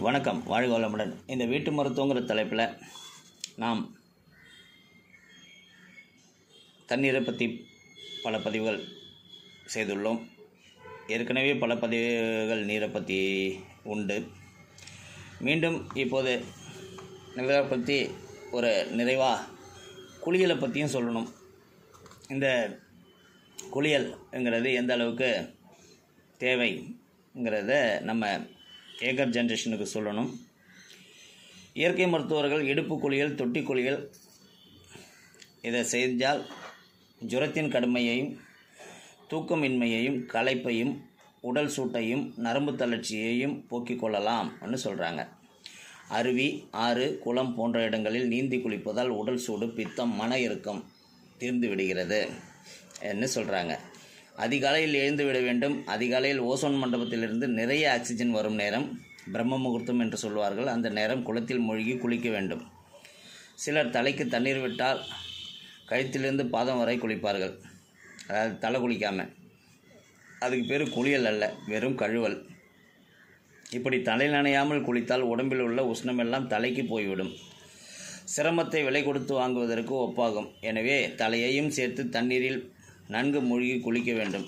வணக்கம் வாழ்க வளமுடன் இந்த வீட்டு மருத்துவங்கிற தலைப்பில் நாம் தண்ணீரை பற்றி பல பதிவுகள் செய்துள்ளோம் ஏற்கனவே பல பதிவுகள் நீரை பற்றி உண்டு மீண்டும் இப்போது நீரை பற்றி ஒரு நிறைவாக குளியலை பற்றியும் சொல்லணும் இந்த குளியல்ங்கிறது எந்த அளவுக்கு தேவைங்கிறத நம்ம ஏகர் ஜென்ரேஷனுக்கு சொல்லணும் இயற்கை மருத்துவர்கள் இடுப்பு குளியல் தொட்டி குளியல் இதை செஞ்சால் ஜுரத்தின் கடுமையையும் தூக்கமின்மையையும் களைப்பையும் உடல் சூட்டையும் நரம்பு தளர்ச்சியையும் போக்கிக் கொள்ளலாம்னு சொல்கிறாங்க அருவி ஆறு குளம் போன்ற இடங்களில் நீந்தி குளிப்பதால் உடல் சூடு பித்தம் மன இறுக்கம் தீர்ந்து விடுகிறது என்று சொல்கிறாங்க அதிகாலையில் எழுந்து விட வேண்டும் அதிகாலையில் ஓசோன் மண்டபத்திலிருந்து நிறைய ஆக்சிஜன் வரும் நேரம் பிரம்ம முகூர்த்தம் என்று சொல்வார்கள் அந்த நேரம் குளத்தில் மூழ்கி குளிக்க வேண்டும் சிலர் தலைக்கு தண்ணீர் விட்டால் கழுத்திலிருந்து பாதம் வரை குளிப்பார்கள் அதாவது தலை குளிக்காமல் அதுக்கு பேர் குளியல் அல்ல வெறும் கழுவல் இப்படி தலை நனையாமல் குளித்தால் உடம்பில் உள்ள உஷ்ணமெல்லாம் தலைக்கு போய்விடும் சிரமத்தை விலை கொடுத்து வாங்குவதற்கு ஒப்பாகும் எனவே தலையையும் சேர்த்து தண்ணீரில் நன்கு மூழ்கி குளிக்க வேண்டும்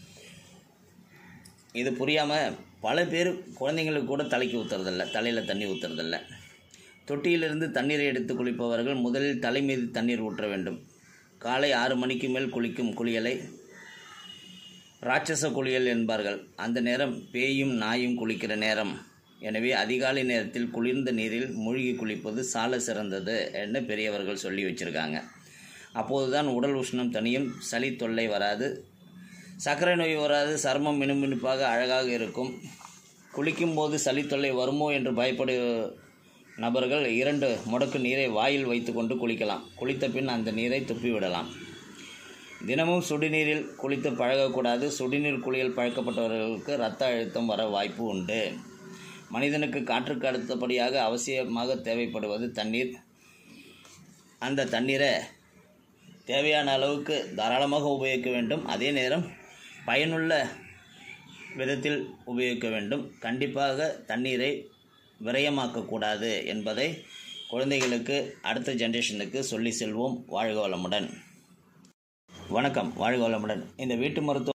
இது புரியாமல் பல பேர் குழந்தைங்களுக்கு கூட தலைக்கு ஊற்றுறதில்ல தலையில் தண்ணி ஊற்றுறதில்ல தொட்டியிலிருந்து தண்ணீரை எடுத்து குளிப்பவர்கள் முதலில் தலை மீது தண்ணீர் ஊற்ற வேண்டும் காலை ஆறு மணிக்கு மேல் குளிக்கும் குளியலை ராட்சச குளியல் என்பார்கள் அந்த நேரம் பேயும் நாயும் குளிக்கிற நேரம் எனவே அதிகாலை நேரத்தில் குளிர்ந்த நீரில் மூழ்கி குளிப்பது சால சிறந்தது என்று பெரியவர்கள் சொல்லி வச்சுருக்காங்க அப்போதுதான் உடல் உஷ்ணம் தனியும் சளி தொல்லை வராது சர்க்கரை நோய் வராது சர்மம் மினுமினுப்பாக அழகாக இருக்கும் குளிக்கும்போது சளி தொல்லை வருமோ என்று பயப்படு நபர்கள் இரண்டு முடக்கு நீரை வாயில் வைத்துக்கொண்டு குளிக்கலாம் குளித்த பின் அந்த நீரை துப்பிவிடலாம் தினமும் சுடுநீரில் குளித்து பழகக்கூடாது சுடுநீர் குளியல் பழக்கப்பட்டவர்களுக்கு இரத்த அழுத்தம் வர வாய்ப்பு உண்டு மனிதனுக்கு காற்றுக்கு அடுத்தபடியாக அவசியமாக தேவைப்படுவது தண்ணீர் அந்த தண்ணீரை தேவையான அளவுக்கு தாராளமாக உபயோகிக்க வேண்டும் அதே நேரம் பயனுள்ள விதத்தில் உபயோகிக்க வேண்டும் கண்டிப்பாக தண்ணீரை விரயமாக்கக்கூடாது என்பதை குழந்தைகளுக்கு அடுத்த ஜென்ரேஷனுக்கு சொல்லி செல்வோம் வாழ்க வளமுடன் வணக்கம் வாழ்க வளமுடன் இந்த வீட்டு மருத்துவ